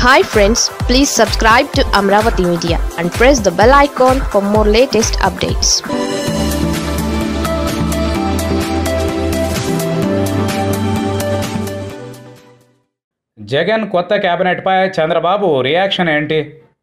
hi friends please subscribe to Amaravati media and press the bell icon for more latest updates Jagan కొత్త కేబినెట్పై Chandrababu reaction ఏంటి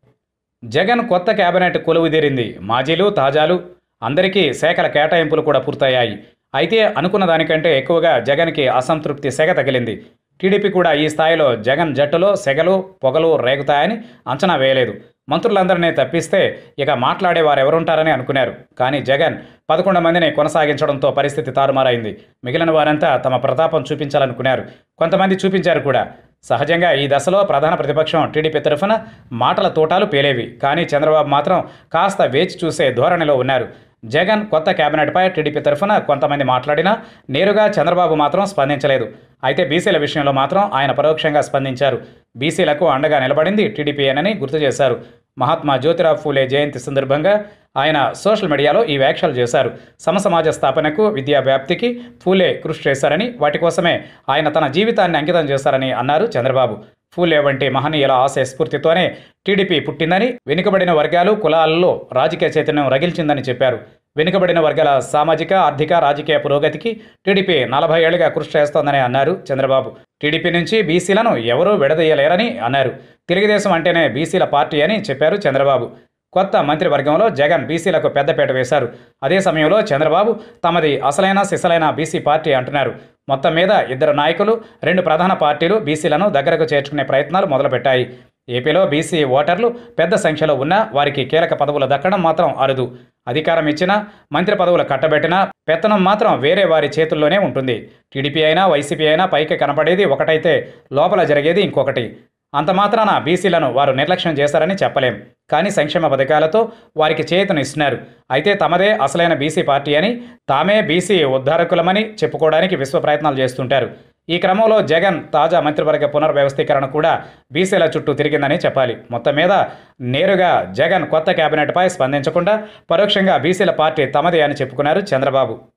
జగన్ కొత్త cabinet కొలువుదీరింది మాజీలు తాజాలు అందరికీ శాఖల కేటాయింపులు కూడా పూర్తయ్యాయి అయితే అనుకున్న దానికంటే ఎక్కువగా జగన్కి అసంతృప్తి సెగ తగిలింది టీడీపీ కూడా ఈ స్థాయిలో జగన్ జట్టులో సెగలు పొగలు రేగుతాయని అంచనా వేయలేదు మంత్రులందరినీ తప్పిస్తే ఇక మాట్లాడే వారు ఎవరుంటారని అనుకున్నారు కానీ జగన్ పదకొండు మందిని కొనసాగించడంతో పరిస్థితి తారుమారైంది మిగిలిన వారంతా తమ ప్రతాపం చూపించాలనుకున్నారు కొంతమంది చూపించారు కూడా సహజంగా ఈ దశలో ప్రధాన ప్రతిపక్షం టీడీపీ తరఫున మాటల తోటాలు పేలేవి కానీ చంద్రబాబు మాత్రం కాస్త వేచి చూసే ధోరణిలో ఉన్నారు జగన్ కొత్త కేబినెట్పై టీడీపీ తరఫున కొంతమంది మాట్లాడినా నేరుగా చంద్రబాబు మాత్రం స్పందించలేదు అయితే బీసీల విషయంలో మాత్రం ఆయన పరోక్షంగా స్పందించారు బీసీలకు అండగా నిలబడింది టీడీపీయేనని గుర్తు చేశారు మహాత్మా జ్యోతిరావు ఫూలే జయంతి సందర్భంగా ఆయన సోషల్ మీడియాలో ఈ వ్యాఖ్యలు చేశారు సమసమాజ స్థాపనకు విద్యా వ్యాప్తికి ఫూలే కృషి చేశారని వాటి కోసమే ఆయన తన జీవితాన్ని అంకితం చేశారని అన్నారు చంద్రబాబు ఫూలే వంటి మహనీయుల ఆశయ స్ఫూర్తితోనే టీడీపీ పుట్టిందని వెనుకబడిన వర్గాలు కులాలలో రాజకీయ చైతన్యం రగిల్చిందని చెప్పారు వెనుకబడిన వర్గాల సామాజిక ఆర్థిక రాజకీయ పురోగతికి టీడీపీ నలభై ఏళ్లుగా కృషి చేస్తోందని అన్నారు చంద్రబాబు టీడీపీ నుంచి బీసీలను ఎవరూ విడదీయలేరని అన్నారు తెలుగుదేశం అంటేనే బీసీల పార్టీ అని చెప్పారు చంద్రబాబు కొత్త మంత్రివర్గంలో జగన్ బీసీలకు పెద్దపీట వేశారు అదే సమయంలో చంద్రబాబు తమది అసలైన సిసలైన బీసీ పార్టీ అంటున్నారు మొత్తం మీద ఇద్దరు నాయకులు రెండు ప్రధాన పార్టీలు బీసీలను దగ్గరకు చేర్చుకునే ప్రయత్నాలు మొదలుపెట్టాయి ఏపీలో బీసీ ఓటర్లు పెద్ద సంఖ్యలో ఉన్నా వారికి కీలక పదవులు దక్కడం మాత్రం అరుదు అధికారం ఇచ్చినా మంత్రి పదవులు కట్టబెట్టినా పెత్తనం మాత్రం వేరే వారి చేతుల్లోనే ఉంటుంది టీడీపీ అయినా వైసీపీ అయినా పైకి కనపడేది ఒకటైతే లోపల జరిగేది ఇంకొకటి అంత మాత్రాన బీసీలను వారు నిర్లక్ష్యం చేశారని చెప్పలేం కానీ సంక్షేమ పథకాలతో వారికి చేతనిస్తున్నారు అయితే తమదే అసలైన బీసీ పార్టీ అని తామే బీసీ ఉద్ధారకులమని చెప్పుకోవడానికి విశ్వ ప్రయత్నాలు చేస్తుంటారు ఈ క్రమంలో జగన్ తాజా మంత్రివర్గ పునర్వ్యవస్థీకరణ కూడా బీసీల చుట్టూ తిరిగిందని చెప్పాలి మొత్తం మీద నేరుగా జగన్ కొత్త కేబినెట్పై స్పందించకుండా పరోక్షంగా బీసీల పార్టీ తమదే అని చెప్పుకున్నారు చంద్రబాబు